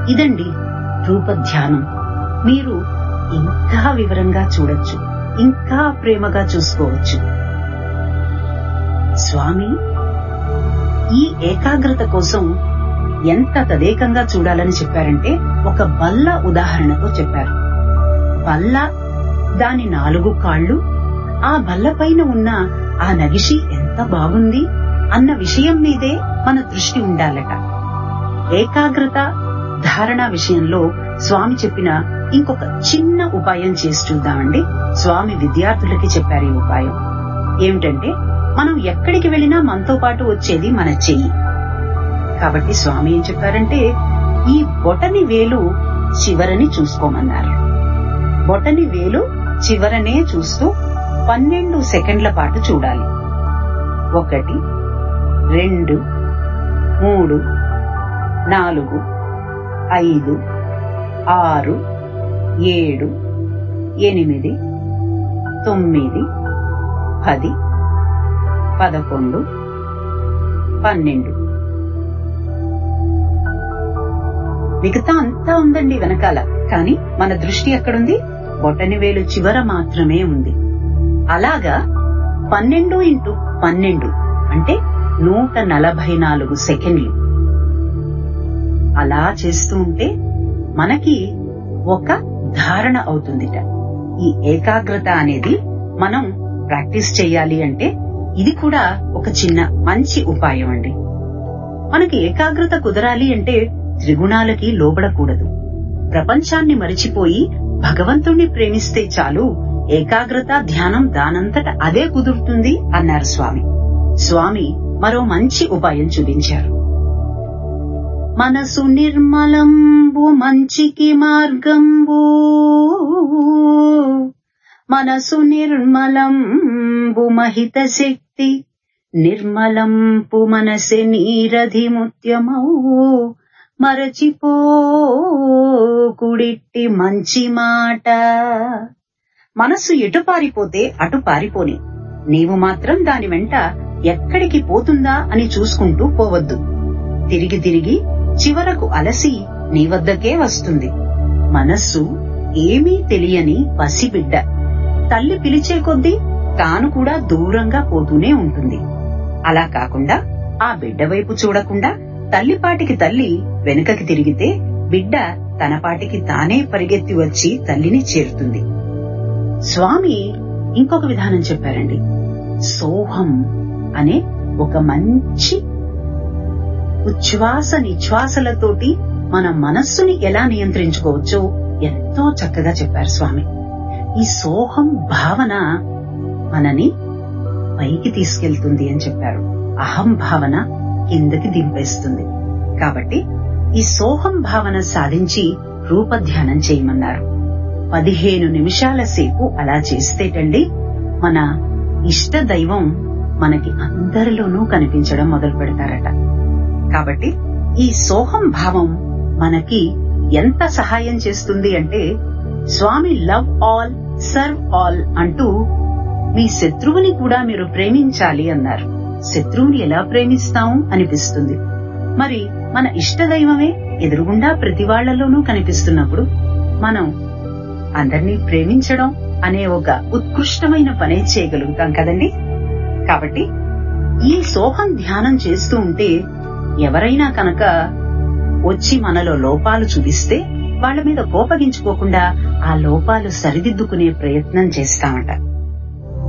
ఇదండి రూప ధ్యానం మీరు ఇంకా వివరంగా చూడొచ్చు ఇంకా ప్రేమగా చూసుకోవచ్చు స్వామి ఈ ఏకాగ్రత కోసం ఎంత తదేకంగా చూడాలని చెప్పారంటే ఒక బల్ల ఉదాహరణతో చెప్పారు బల్ల దాని నాలుగు కాళ్ళు ఆ బల్ల పైన ఉన్న ఆ నగిషి ఎంత బాగుంది అన్న విషయం మీదే మన దృష్టి ఉండాలట ఏకాగ్రత ధారణ విషయంలో స్వామి చెప్పిన ఇంకొక చిన్న ఉపాయం చేసి చూద్దామండి స్వామి విద్యార్థులకి చెప్పారు ఈ ఉపాయం ఏమిటంటే మనం ఎక్కడికి వెళ్ళినా మనతో పాటు వచ్చేది మన చెయ్యి కాబట్టి స్వామి ఏం చెప్పారంటే ఈ బొటని వేలు చివరని చూసుకోమన్నారు బొటని వేలు చివరనే చూస్తూ పన్నెండు సెకండ్ల పాటు చూడాలి ఒకటి రెండు మూడు నాలుగు ఐదు ఆరు ఏడు ఎనిమిది తొమ్మిది పది పదకొండు పన్నెండు మిగతా అంతా ఉందండి వెనకాల కానీ మన దృష్టి ఎక్కడుంది బొటని వేలు చివర మాత్రమే ఉంది అలాగా పన్నెండు ఇంటూ పన్నెండు అంటే నూట నలభై నాలుగు సెకండ్లు అలా చేస్తూ ఉంటే మనకి ఒక ధారణ అవుతుందిట ఈ ఏకాగ్రత అనేది మనం ప్రాక్టీస్ చేయాలి అంటే ఇది కూడా ఒక చిన్న మంచి ఉపాయం అండి మనకి ఏకాగ్రత కుదరాలి అంటే త్రిగుణాలకి లోబడకూడదు ప్రపంచాన్ని మరిచిపోయి భగవంతుణ్ణి ప్రేమిస్తే చాలు ఏకాగ్రత ధ్యానం దానంతట అదే కుదురుతుంది అన్నారు స్వామి స్వామి మరో మంచి ఉపాయం చూపించారు మనసు నిర్మలంబు మంచికి మార్గంబు మనసు నిర్మలంబు మహిత శక్తి నిర్మలంపు మనసె నీరధి ముత్యమౌ మరచిపో కుడిట్టి మంచి మాట మనసు ఎటు పారిపోతే అటు పారిపోని నీవు మాత్రం దాని వెంట ఎక్కడికి పోతుందా అని చూసుకుంటూ పోవద్దు తిరిగి తిరిగి చివరకు అలసి నీ వద్దకే వస్తుంది మనస్సు ఏమీ తెలియని పసిబిడ్డ తల్లి పిలిచే కొద్దీ తాను కూడా దూరంగా పోతూనే ఉంటుంది అలా కాకుండా ఆ బిడ్డ వైపు చూడకుండా తల్లిపాటికి తల్లి వెనుకకి తిరిగితే బిడ్డ తన పాటికి తానే పరిగెత్తి వచ్చి తల్లిని చేరుతుంది స్వామి ఇంకొక విధానం చెప్పారండి సోహం అనే ఒక మంచి ఉచ్ఛ్వాస నిశ్వాసలతోటి మన మనస్సుని ఎలా నియంత్రించుకోవచ్చో ఎంతో చక్కగా చెప్పారు స్వామి ఈ సోహం భావన మనని పైకి తీసుకెళ్తుంది అని చెప్పారు అహం భావన కిందకి దింపేస్తుంది కాబట్టి ఈ సోహం భావన సాధించి రూపధ్యానం చేయమన్నారు పదిహేను నిమిషాల సేపు అలా చేస్తేటండి మన ఇష్ట దైవం మనకి అందరిలోనూ కనిపించడం మొదలు పెడతారట కాబట్టి ఈ సోహం భావం మనకి ఎంత సహాయం చేస్తుంది అంటే Swami love all serve all అంటూ మీ శత్రువుని కూడా మీరు ప్రేమించాలి అన్నారు శత్రువుని ఎలా ప్రేమిస్తాం అనిపిస్తుంది మరి మన ఇష్టదైవమే ఎదురుగుండా ప్రతి వాళ్లలోనూ కనిపిస్తున్నప్పుడు మనం అందరినీ ప్రేమించడం అనే ఒక ఉత్కృష్టమైన పనే చేయగలుగుతాం కదండి కాబట్టి ఈ సోహం ధ్యానం చేస్తూ ఉంటే ఎవరైనా కనుక వచ్చి మనలో లోపాలు చూపిస్తే వాళ్ళ మీద కోపగించుకోకుండా ఆ లోపాలు సరిదిద్దుకునే ప్రయత్నం చేస్తామట